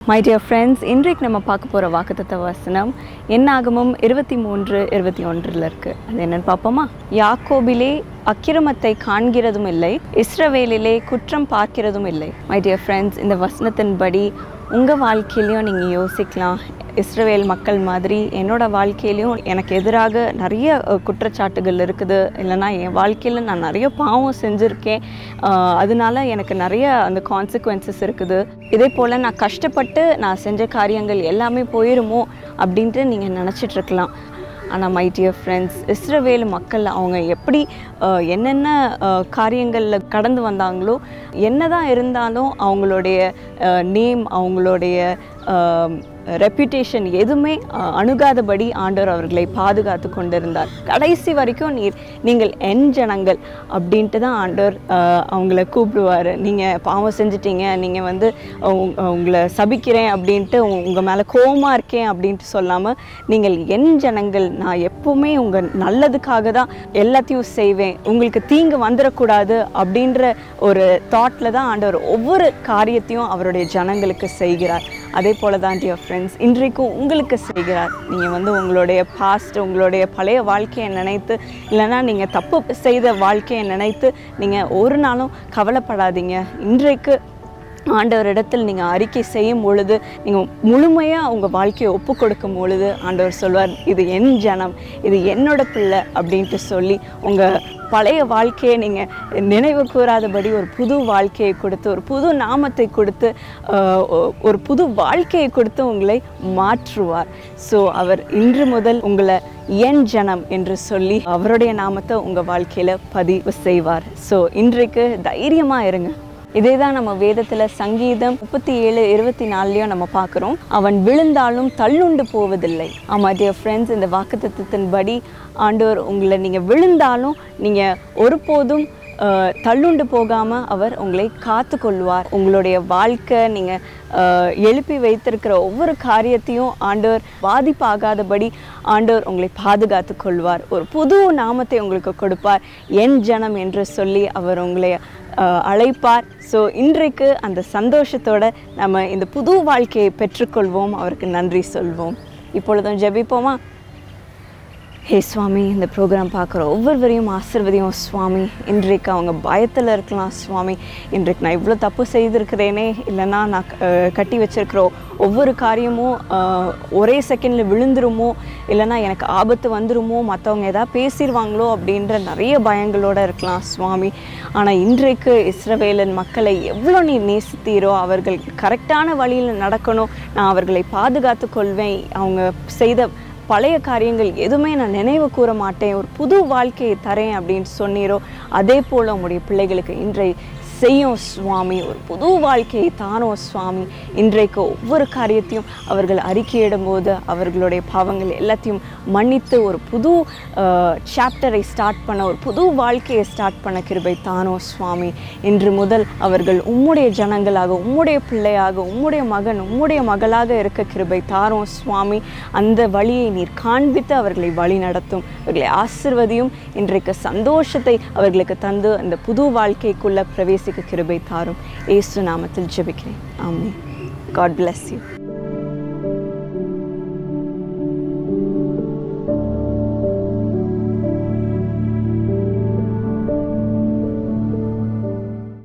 my dear friends இன்றைக்கு நம்ம பார்க்க போகிற வாக்குத்தத்த வசனம் என்னாகமும் இருபத்தி மூன்று இருபத்தி ஒன்றில் இருக்குது அது என்னன்னு பார்ப்போமா யாக்கோபிலே அக்கிரமத்தை காண்கிறதும் இல்லை இஸ்ரவேலிலே குற்றம் பார்க்கிறதும் இல்லை மை டியர் ஃப்ரெண்ட்ஸ் இந்த வசனத்தின்படி உங்கள் வாழ்க்கையிலையும் நீங்கள் யோசிக்கலாம் இஸ்ரவேல் மக்கள் மாதிரி என்னோட வாழ்க்கையிலையும் எனக்கு எதிராக நிறைய அஹ், குற்றச்சாட்டுகள் இருக்குது இல்லைன்னா என் வாழ்க்கையில் நான் நிறைய பாவம் செஞ்சுருக்கேன் ஆஹ், அதனால எனக்கு நிறைய அந்த கான்சிக்வன்சஸ் இருக்குது இதே போல் நான் கஷ்டப்பட்டு நான் செஞ்ச காரியங்கள் எல்லாமே போயிருமோ அப்படின்ட்டு நீங்கள் நினச்சிட்டு இருக்கலாம் ஆனால் மை டியர் ஃப்ரெண்ட்ஸ் இஸ்ரவேல் மக்கள் அவங்க எப்படி அஹ், என்னென்ன காரியங்களில் கடந்து வந்தாங்களோ என்னதான் இருந்தாலும் அவங்களுடைய நேம் அவங்களுடைய ரெப்யூட்டேஷன் எதுவுமே அஹ், அணுகாதபடி ஆண்டவர் அவர்களை பாதுகாத்து கொண்டிருந்தார் கடைசி வரைக்கும் நீர் நீங்கள் என் ஜனங்கள் அப்படின்ட்டு தான் ஆண்டவர் அஹ், அவங்கள கூப்பிடுவார் நீங்கள் பாவம் செஞ்சிட்டீங்க நீங்கள் வந்து உங்க- உங்களை சபிக்கிறேன் அப்படின்ட்டு உங்கள் மேலே கோவமாக இருக்கேன் அப்படின்ட்டு சொல்லாமல் நீங்கள் என் ஜனங்கள் நான் எப்பவுமே உங்கள் நல்லதுக்காக தான் எல்லாத்தையும் செய்வேன் உங்களுக்கு தீங்கு வந்துடக்கூடாது அப்படின்ற ஒரு தாட்டில் தான் ஆண்டவர் ஒவ்வொரு காரியத்தையும் அவருடைய ஜனங்களுக்கு செய்கிறார் அதே போல தான் டியர் ஃப்ரெண்ட்ஸ் இன்றைக்கும் உங்களுக்கு செய்கிறார் நீங்கள் வந்து உங்களுடைய பாஸ்ட் உங்களுடைய பழைய வாழ்க்கையை நினைத்து இல்லைன்னா நீங்கள் தப்பு செய்த வாழ்க்கையை நினைத்து நீங்கள் ஒரு நாளும் கவலைப்படாதீங்க இன்றைக்கு ஆண்டவரிடத்தில் நீங்கள் அறிக்கை செய்யும் பொழுது நீங்கள் முழுமையாக உங்கள் வாழ்க்கையை ஒப்பு கொடுக்கும் பொழுது ஆண்டவர் சொல்வார் இது என் ஜனம் இது என்னோட பிள்ளை அப்படின்ட்டு சொல்லி உங்கள் பழைய வாழ்க்கையை நீங்கள் நினைவு கூறாதபடி ஒரு புது வாழ்க்கையை கொடுத்து ஒரு புது நாமத்தை கொடுத்து ஆஹ், ஒ- ஒரு புது வாழ்க்கையை கொடுத்து உங்களை மாற்றுவார் ஸோ அவர் இன்று முதல் உங்களை என் ஜனம் என்று சொல்லி அவருடைய நாமத்தை உங்கள் வாழ்க்கையில் பதிவு செய்வார் ஸோ இன்றைக்கு தைரியமாக இருங்க இதே தான் நம்ம வேதத்தில் சங்கீதம் முப்பத்தி ஏழு இருபத்தி நாலுலையும் நம்ம பார்க்குறோம் அவன் விழுந்தாலும் தள்ளுண்டு போவதில்லை ஆமாம் டியர் ஃப்ரெண்ட்ஸ் இந்த வாக்குத்தத்தின்படி ஆண்டவர் உங்களை நீங்கள் விழுந்தாலும் நீங்கள் ஒருபோதும் அஹ், தள்ளுண்டு போகாமல் அவர் உங்களை காத்து கொள்வார் உங்களுடைய வாழ்க்கை நீங்கள் எழுப்பி வைத்திருக்கிற ஒவ்வொரு காரியத்தையும் ஆண்டவர் பாதிப்பாகாதபடி ஆண்டவர் உங்களை பாதுகாத்து கொள்வார் ஒரு புது நாமத்தை உங்களுக்கு கொடுப்பார் என் ஜனம் என்று சொல்லி அவர் உங்களை அஹ், அழைப்பார் ஸோ இன்றைக்கு அந்த சந்தோஷத்தோட நம்ம இந்த புது வாழ்க்கையை பெற்றுக்கொள்வோம் அவருக்கு நன்றி சொல்வோம் இப்பொழுதும் ஜெபிப்போமா ஹே சுவாமி இந்த ப்ரோக்ராம் பார்க்குற ஒவ்வொருவரையும் ஆசிர்வதியும் சுவாமி இன்றைக்கு அவங்க பயத்தில் இருக்கலாம் சுவாமி இன்றைக்கு நான் இவ்வளோ தப்பு செய்திருக்கிறேனே இல்லைன்னா நான் அஹ், கட்டி வச்சிருக்கிற ஒவ்வொரு காரியமும் அஹ், ஒரே செகண்டில் விழுந்துருமோ இல்லைன்னா எனக்கு ஆபத்து வந்துருமோ மற்றவங்க எதாவது பேசிடுவாங்களோ அப்படின்ற நிறைய பயங்களோட இருக்கலாம் சுவாமி ஆனால் இன்றைக்கு இஸ்ரவேலன் மக்களை எவ்வளோ நீ நேசித்தீரோ அவர்கள் கரெக்டான வழியில் நடக்கணும் நான் அவர்களை பாதுகாத்து கொள்வேன் அவங்க செய்த பழைய காரியங்கள் எதுவுமே நான் நினைவு கூற மாட்டேன் ஒரு புது வாழ்க்கையை தரேன் அப்படின்னு சொன்னீரோ அதே போல் உங்களுடைய பிள்ளைகளுக்கு இன்றை செய்யும் சுவாமி ஒரு புது வாழ்க்கையை தானோ சுவாமி இன்றைக்கு ஒவ்வொரு காரியத்தையும் அவர்கள் அறிக்கையிடும் போது அவர்களுடைய பாவங்கள் எல்லாத்தையும் மன்னித்து ஒரு புது சாப்டரை ஸ்டார்ட் பண்ண ஒரு புது வாழ்க்கையை ஸ்டார்ட் பண்ண கிருபை தானோ சுவாமி இன்று முதல் அவர்கள் உம்முடைய ஜனங்களாக உம்முடைய பிள்ளையாக உம்முடைய மகன் உம்முடைய மகளாக இருக்க கிருபை தாரோ சுவாமி அந்த வழியை நீர் காண்பித்து அவர்களை வழி நடத்தும் அவர்களை ஆசிர்வதியும் இன்றைக்கு சந்தோஷத்தை அவர்களுக்கு தந்து அந்த புது வாழ்க்கைக்குள்ள பிரவேசிக்க கிருபை தாரும் ஏசு நாமத்தில் ஜெபிக்கிறேன் ஆமென் காட் bless you